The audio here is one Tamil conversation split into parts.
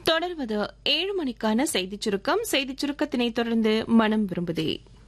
தொடர்வது ஏழு மணிக்கான செய்திச் சுருக்கம் செய்திச் சுருக்கத்தினை தொடர்ந்து மனம் விரும்புதே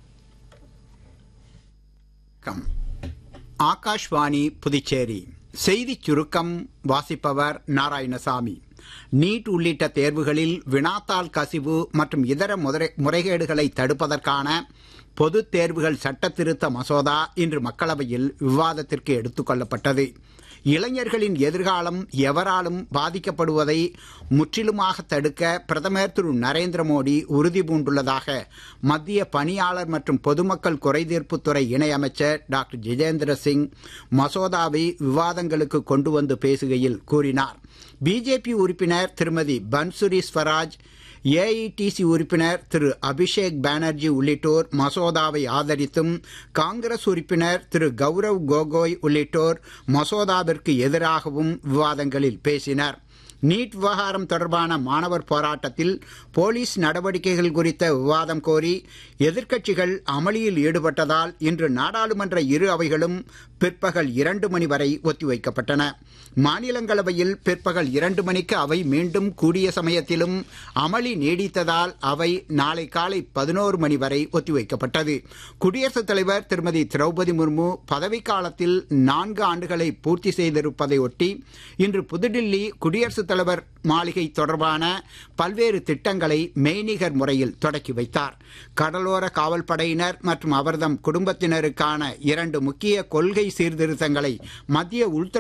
வணக்கம் ஆகாஷ்வாணி புதுச்சேரி செய்திச் சுருக்கம் வாசிப்பவர் நாராயணசாமி நீட் உள்ளிட்ட தேர்வுகளில் வினாத்தாள் கசிவு மற்றும் இதர முறை- முறைகேடுகளை தடுப்பதற்கான பொதுத் தேர்வுகள் சட்ட திருத்த மசோதா இன்று மக்களவையில் விவாதத்திற்கு எடுத்துக் கொள்ளப்பட்டது இளைஞர்களின் எதிர்காலம் எவராலும் பாதிக்கப்படுவதை முற்றிலுமாக தடுக்க பிரதமர் திரு நரேந்திர மோடி உறுதி பூண்டுள்ளதாக மத்திய பணியாளர் மற்றும் பொதுமக்கள் குறைதீர்ப்புத்துறை இணையமைச்சர் டாக்டர் ஜிதேந்திர சிங் மசோதாவை விவாதங்களுக்கு கொண்டு வந்து பேசுகையில் கூறினார் பிஜேபி உறுப்பினர் திருமதி பன்சுரி ஸ்வராஜ் ஏஐடிசி உறுப்பினர் திரு அபிஷேக் பானர்ஜி உள்ளிட்டோர் மசோதாவை ஆதரித்தும் காங்கிரஸ் உறுப்பினர் திரு கௌரவ் கோகோய் உள்ளிட்டோர் மசோதாவிற்கு எதிராகவும் விவாதங்களில் பேசினர் நீட் விவகாரம் தொடர்பான மாணவர் போராட்டத்தில் போலீஸ் நடவடிக்கைகள் குறித்த விவாதம் கோரி எதிர்க்கட்சிகள் அமளியில் ஈடுபட்டதால் இன்று நாடாளுமன்ற இரு அவைகளும் பிற்பகல் இரண்டு மணி வரை ஒத்திவைக்கப்பட்டன மாநிலங்களவையில் பிற்பகல் இரண்டு மணிக்கு அவை மீண்டும் கூடிய சமயத்திலும் அமளி நீடித்ததால் அவை நாளை காலை பதினோரு மணி வரை ஒத்திவைக்கப்பட்டது குடியரசுத் தலைவர் திருமதி திரௌபதி முர்மு பதவிக்காலத்தில் நான்கு ஆண்டுகளை பூர்த்தி செய்திருப்பதை ஒட்டி இன்று புதுடில்லி குடியரசுத் தலைவர் மாளிகை தொடர்பான பல்வேறு திட்டங்களை மெய்நிகர் முறையில் தொடக்கி வைத்தார் கடலோர காவல் படையினர் மற்றும் அவர்தம் குடும்பத்தினருக்கான இரண்டு முக்கிய கொள்கை சீர்திருத்தங்களை மத்திய உள்துறை